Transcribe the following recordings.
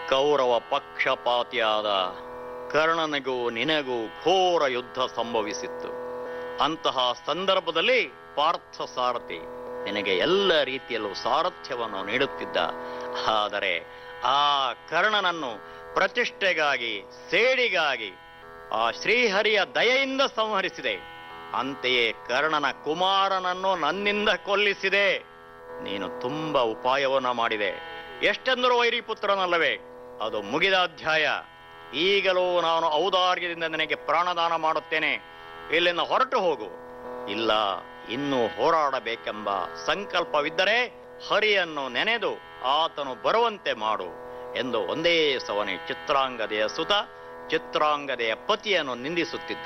ಕೌರವ ಪಕ್ಷಪಾತಿಯಾದ ಕರ್ಣನಿಗೂ ನಿನಗೂ ಘೋರ ಯುದ್ಧ ಸಂಭವಿಸಿತ್ತು ಅಂತಹ ಸಂದರ್ಭದಲ್ಲಿ ಪಾರ್ಥ ಸಾರಥಿ ನಿನಗೆ ಎಲ್ಲ ರೀತಿಯಲ್ಲೂ ಸಾರಥ್ಯವನ್ನು ನೀಡುತ್ತಿದ್ದ ಆದರೆ ಆ ಕರ್ಣನನ್ನು ಪ್ರತಿಷ್ಠೆಗಾಗಿ ಸೇಡಿಗಾಗಿ ಆ ಶ್ರೀಹರಿಯ ದಯೆಯಿಂದ ಸಂಹರಿಸಿದೆ ಅಂತೆಯೇ ಕರ್ಣನ ಕುಮಾರನನ್ನು ನನ್ನಿಂದ ಕೊಲ್ಲಿಸಿದೆ ನೀನು ತುಂಬಾ ಉಪಾಯವನ್ನ ಮಾಡಿದೆ ಎಷ್ಟೆಂದರೂ ವೈರಿಪುತ್ರನಲ್ಲವೇ ಅದು ಮುಗಿದ ಅಧ್ಯಾಯ ಈಗಲೂ ನಾನು ಔದಾರ್ಯದಿಂದ ನಿನಗೆ ಪ್ರಾಣದಾನ ಮಾಡುತ್ತೇನೆ ಇಲ್ಲಿಂದ ಹೊರಟು ಹೋಗು ಇಲ್ಲ ಇನ್ನೂ ಹೋರಾಡಬೇಕೆಂಬ ಸಂಕಲ್ಪವಿದ್ದರೆ ಹರಿಯನ್ನು ನೆನೆದು ಆತನು ಬರುವಂತೆ ಮಾಡು ಎಂದು ಒಂದೇ ಸವನಿ ಚಿತ್ರಾಂಗದೆಯ ಸುತ ಚಿತ್ರಾಂಗದೆಯ ಪತಿಯನ್ನು ನಿಂದಿಸುತ್ತಿದ್ದ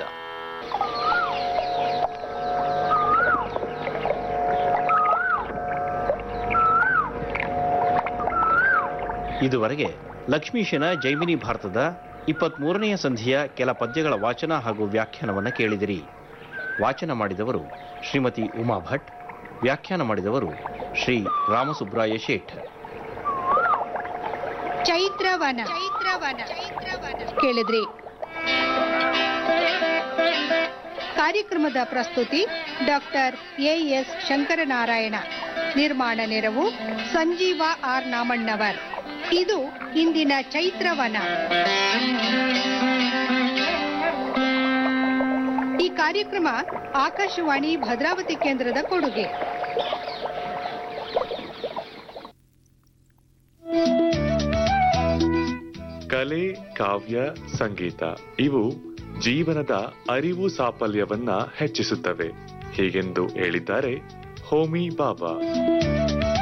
ಇದುವರೆಗೆ ಲಕ್ಷ್ಮೀಶನ ಜೈಮಿನಿ ಭಾರತದ ಇಪ್ಪತ್ಮೂರನೆಯ ಸಂಧಿಯ ಕೆಲ ಪದ್ಯಗಳ ವಾಚನ ಹಾಗೂ ವ್ಯಾಖ್ಯಾನವನ್ನು ಕೇಳಿದಿರಿ ವಾಚನ ಮಾಡಿದವರು ಶ್ರೀಮತಿ ಉಮಾ ಭಟ್ ವ್ಯಾಖ್ಯಾನ ಮಾಡಿದವರು ಶ್ರೀ ರಾಮಸುಬ್ರಾಯ ಶೇಠ್ ಚೈತ್ರವನ ಚೈತ್ರವನ ಕೇಳಿದ್ರಿ ಕಾರ್ಯಕ್ರಮದ ಪ್ರಸ್ತುತಿ ಡಾಕ್ಟರ್ ಎ ಎಸ್ ಶಂಕರನಾರಾಯಣ ನಿರ್ಮಾಣ ನೆರವು ಸಂಜೀವ ಆರ್ ನಾಮಣ್ಣವರ್ ಇದು ಇಂದಿನ ಚೈತ್ರವನ ಈ ಕಾರ್ಯಕ್ರಮ ಆಕಾಶವಾಣಿ ಭದ್ರಾವತಿ ಕೇಂದ್ರದ ಕೊಡುಗೆ ಕಲೆ ಕಾವ್ಯ ಸಂಗೀತ ಇವು ಜೀವನದ ಅರಿವು ಸಾಫಲ್ಯವನ್ನ ಹೆಚ್ಚಿಸುತ್ತವೆ ಹೀಗೆಂದು ಹೇಳಿದ್ದಾರೆ ಹೋಮಿ ಬಾಬಾ